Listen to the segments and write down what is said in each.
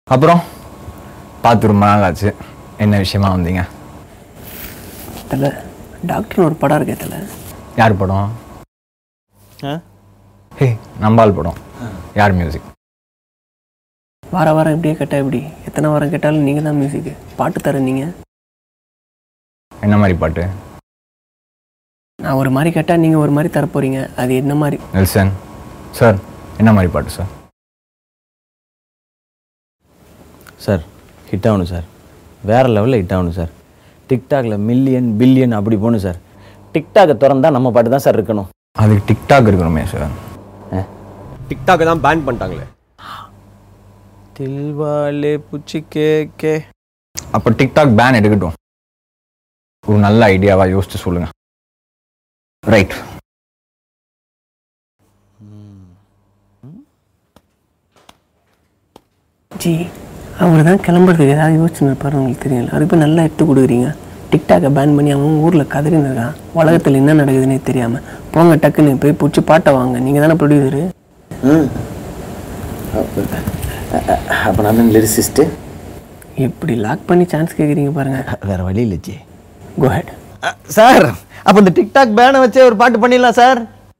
அப்புறம் பார்த்து ரொம்ப நாள் ஆச்சு என்ன விஷயமா வந்தீங்க தல டாக்டர்னு ஒரு படம் இருக்கே தல யார் படம் ஆ ஹே நம்பால் படம் யார் மியூசிக் வார வாரம் இப்படியே கேட்டால் எப்படி எத்தனை வாரம் கேட்டாலும் நீங்கள் தான் மியூசிக்கு பாட்டு தர நீங்கள் என்ன மாதிரி பாட்டு நான் ஒரு மாதிரி கேட்டால் நீங்கள் ஒரு மாதிரி தர போகிறீங்க அது என்ன மாதிரி நெல்சன் சார் என்ன மாதிரி பாட்டு சார் சார் ஹிட் ஆகணும் சார் வேறு லெவலில் ஹிட் ஆகணும் சார் டிக்டாக்ல மில்லியன் பில்லியன் அப்படி போகணும் சார் டிக்டாக்கை திறந்தா நம்ம பாட்டு தான் சார் இருக்கணும் அதுக்கு டிக்டாக் இருக்கணுமே சார் டிக்டாக்கை தான் பேன் பண்ணிட்டாங்களே தில்வாலே புச்சி கே கே அப்போ டிக்டாக் பேன் எடுக்கட்டும் ஒரு நல்ல ஐடியாவாக யோசிச்சு சொல்லுங்க ரைட் ஜி அவர் தான் கிளம்புறதுக்கு ஏதாவது யோசிச்சு இருப்பாரு உங்களுக்கு தெரியல அதுக்கு போய் நல்லா எடுத்து கொடுக்குறீங்க டிக்டாக்கை பேன் பண்ணி அவன் ஊரில் கதறின்னு இருக்கான் உலகத்தில் என்ன நடக்குதுன்னே தெரியாமல் போங்க டக்குன்னு போய் பிடிச்சி பாட்டை வாங்க நீங்கள் தானே ப்ரொடியூசரு அப்போ நான் தான் லிரிசிஸ்ட்டு எப்படி லாக் பண்ணி சான்ஸ் கேட்குறீங்க பாருங்கள் வேறு வழி இல்லை ஜி கோஹெட் சார் அப்போ இந்த டிக்டாக் பேனை வச்சே ஒரு பாட்டு பண்ணிடலாம் சார்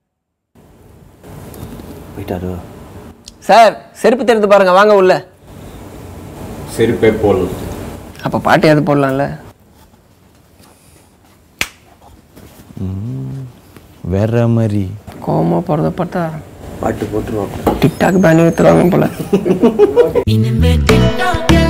போயிட்டாரு சார் செருப்பு தெரிந்து பாருங்க வாங்க உள்ள செருப்பே போடலாம் அப்போ பாட்டு எது போடலாம்ல வேற மாதிரி கோவமாக போகிறத பார்த்தா பாட்டு போட்டுருவோம் டிக்டாக் பேன் ஏற்றுவாங்க போல இனிமே டிக்டாக்